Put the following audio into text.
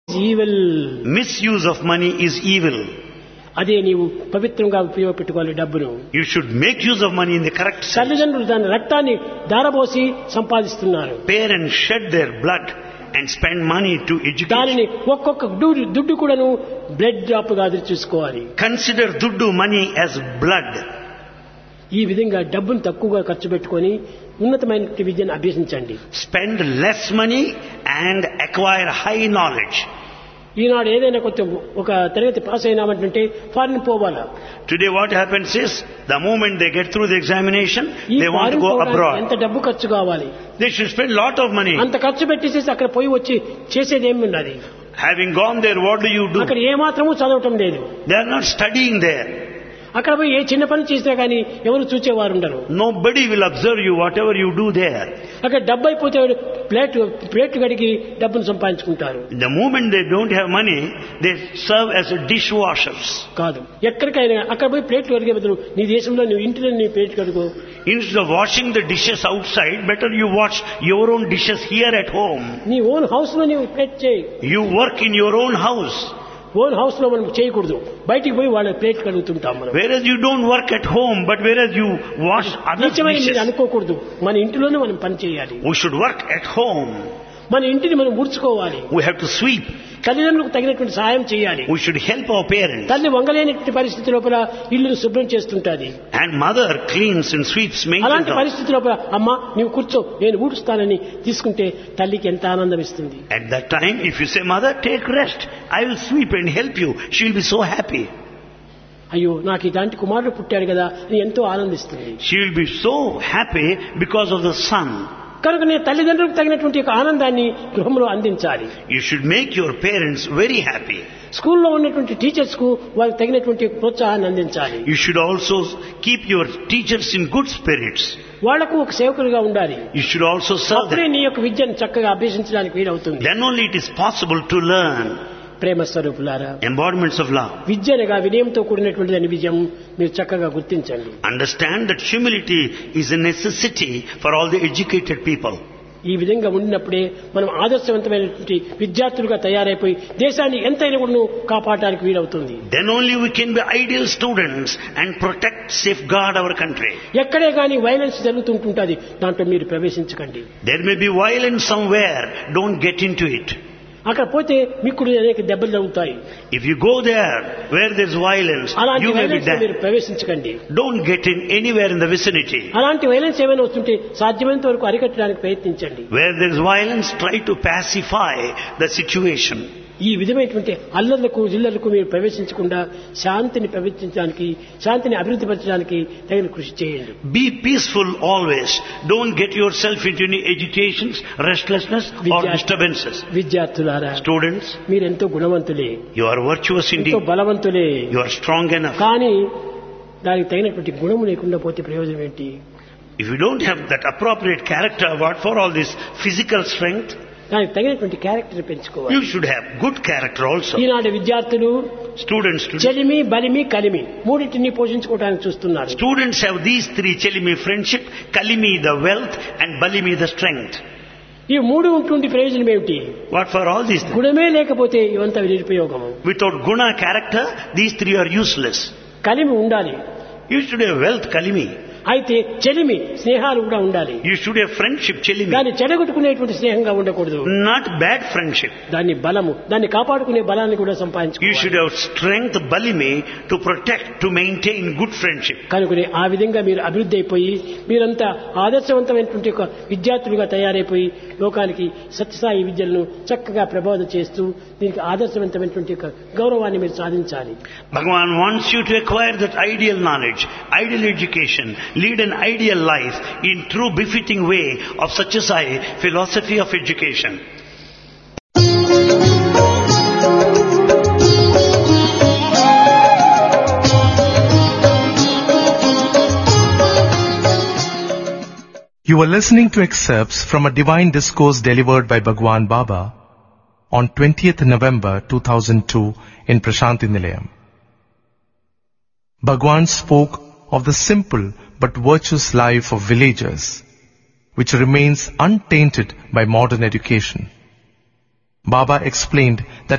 Evil Misuse of money is evil. అదే నీవు పవిత్రంగా ఉపయోగపెట్టుకోవాలి డబ్బును You should make use of money in the correct sense. తల్లిదండ్రులు దాని రక్తాన్ని ధారపోసి సంపాదిస్తున్నారు Parents shed their blood and spend money to educate. దానిని ఒక్కొక్క దు- దుడ్డు కూడాను బ్లడ్ డ్రాప్ గా అది చూసుకోవాలి Consider duddu money as blood. ఈ విధంగా డబ్బును తక్కువగా ఖర్చు పెట్టుకొని ఉన్నతమైన విద్యను అభ్యసించండి Spend less money and acquire high knowledge. ఈనాడు ఏదైనా కొంచెం ఒక తరగతి పాస్ అయినామంటే ఫారిన్ పోవాలా Today what happens is, the moment they get through the examination, ఈ they want to foreign go పోవడానికి abroad. ఎంత డబ్బు ఖర్చు కావాలి They should spend lot of money. అంత ఖర్చు పెట్టేసేసి అక్కడ పోయి వచ్చి చేసేది ఏమి ఉన్నది Having gone there, what do you do? అక్కడ ఏ మాత్రము చదవటం లేదు They are not studying there. అక్కడ పోయి ఏ చిన్న పని చేసినా కానీ ఎవరు చూచేవారు ఉండరు Nobody will observe you, whatever you do there. అక్కడ డబ్బు అయిపోతే ప్లేట్ ప్లేట్ గడికి డబ్బును సంపాదించుకుంటారు The moment they don't have money, they serve as dishwashers. కాదు ఎక్కడికైనా అక్కడ పోయి ప్లేట్లు కడిగే బదులు నీ దేశంలో నువ్వు ఇంటిలో నీ ప్లేట్ కడుగు Instead of washing the dishes outside, better you wash your own dishes here at home. నీ ఓన్ హౌస్ లో నీవు ప్లేట్ చేయి You work in your own house. Own house లో మనం చేయకూడదు బయటికి పోయి వాళ్ళ ప్లేట్ కడుగుతుంటాం మనం Whereas you don't work at home, but whereas you wash other నిత్యమని మీరు dishes. అనుకోకూడదు మన ఇంటిలోనే మనం పని చేయాలి We should work at home. మన ఇంటిని మనం ముడుచుకోవాలి We have to sweep. తల్లిదండ్రులకు తగినటువంటి సహాయం చేయాలి We should help our parents. తల్లి వంగలేనటువంటి పరిస్థితి లోపల ఇల్లును శుభ్రం చేస్తుంటాది And mother cleans and sweeps, అలాంటి maintains. house. పరిస్థితి లోపల అమ్మ నీవు కూర్చో నేను ఊడుస్తానని తీసుకుంటే తల్లికి ఎంత ఆనందం ఇస్తుంది At that time, if you say, mother, take rest. I will sweep and help you. She will be so happy. అయ్యో నాకు ఇలాంటి కుమారుడు పుట్టాడు కదా అని ఎంతో ఆనందిస్తుంది She will be so happy because of the son. కనుక నేను తల్లిదండ్రులకు తగినటువంటి ఒక ఆనందాన్ని గృహంలో అందించాలి You should make your parents very happy. స్కూల్లో ఉన్నటువంటి టీచర్స్ కు వాళ్ళకి తగినటువంటి ప్రోత్సాహాన్ని అందించాలి You should also keep your teachers in good spirits. వాళ్లకు ఒక సేవకులుగా ఉండాలి You should also serve అప్పుడే them. నీ యొక్క విద్యను చక్కగా అభ్యసించడానికి వీలవుతుంది Then only it is possible to learn ప్రేమ స్వరూపులారా embodiments of love. విద్య అనగా వినయంతో కూడినటువంటి దాని విజయం మీరు చక్కగా గుర్తించండి Understand that humility is a necessity for all the educated people. ఈ విధంగా ఉండినప్పుడే మనం ఆదర్శవంతమైనటువంటి విద్యార్థులుగా తయారైపోయి దేశాన్ని ఎంతైనా కూడా కాపాడటానికి వీలవుతుంది Then only we can be ideal students and protect, safeguard our country. ఎక్కడే కానీ వైలెన్స్ జరుగుతుంటుంటుంది దాంట్లో మీరు ప్రవేశించకండి There may be violence somewhere. Don't get into it. అక్కడ పోతే మీకు కూడా అనేక దెబ్బలు తగ్గుతాయి If you go there where there's violence, అలాంటి you may be వైలెన్స్ మీరు dead. ప్రవేశించకండి Don't get in anywhere in the vicinity. అలాంటి వైలెన్స్ ఏమైనా వస్తుంటే సాధ్యమైనంత వరకు అరికట్టడానికి ప్రయత్నించండి Where there's violence, try to pacify the situation. ఈ విధమైనటువంటి అల్లర్లకు జిల్లలకు మీరు ప్రవేశించకుండా శాంతిని ప్రవేశించడానికి శాంతిని అభివృద్ధిపరచడానికి తగిన కృషి చేయండి Be peaceful always. Don't get yourself into any agitations, restlessness or Vidyarthi. disturbances. విద్యార్థులారా Students, మీరెంతో గుణవంతులే you are virtuous ఎంతో indeed. బలవంతులే You are strong enough. కానీ దానికి తగినటువంటి గుణము లేకుండా పోతే ప్రయోజనం ఏంటి If you don't have that appropriate character, what for all this physical strength? దానికి తగినటువంటి క్యారెక్టర్ పెంచుకోవాలి You should have good character also. ఈనాటి విద్యార్థులు Students today, చెలిమి బలిమి కలిమి మూడింటిని పోషించుకోవడానికి చూస్తున్నారు students have these three chelimi friendship, kalimi the wealth and balimi the strength. ఈ మూడు ఉంటుంది ప్రయోజనం ఏమిటి What for all these things? గుణమే లేకపోతే ఇవంతా నిరుపయోగము Without guna character, these three are useless. కలిమి ఉండాలి You should have wealth, kalimi. అయితే చెలిమి స్నేహాలు కూడా ఉండాలి You should have friendship, chelimi. దాన్ని చెడగొట్టుకునేటువంటి స్నేహంగా ఉండకూడదు Not bad friendship. దాన్ని బలము దాన్ని కాపాడుకునే బలాన్ని కూడా You should సంపాదించుకోవాలి have strength, balimi, to protect, to maintain good friendship. కనుకనే ఆ విధంగా మీరు అభివృద్ధి అయిపోయి మీరంతా ఆదర్శవంతమైనటువంటి ఒక విద్యార్థులుగా తయారైపోయి లోకానికి సత్యసాయి విద్యలను చక్కగా ప్రబోధ చేస్తూ దీనికి ఆదర్శవంతమైనటువంటి ఒక గౌరవాన్ని మీరు సాధించాలి Bhagavan wants you to acquire that ideal knowledge, ideal education, lead an ideal life in true befitting way of Satyasai philosophy of education. You were listening to excerpts from a divine discourse delivered by Bhagwan Baba on 20th November 2002 in Prashanti Nilayam. Bhagwan spoke of the simple but virtuous life of villagers, which remains untainted by modern education. Baba explained that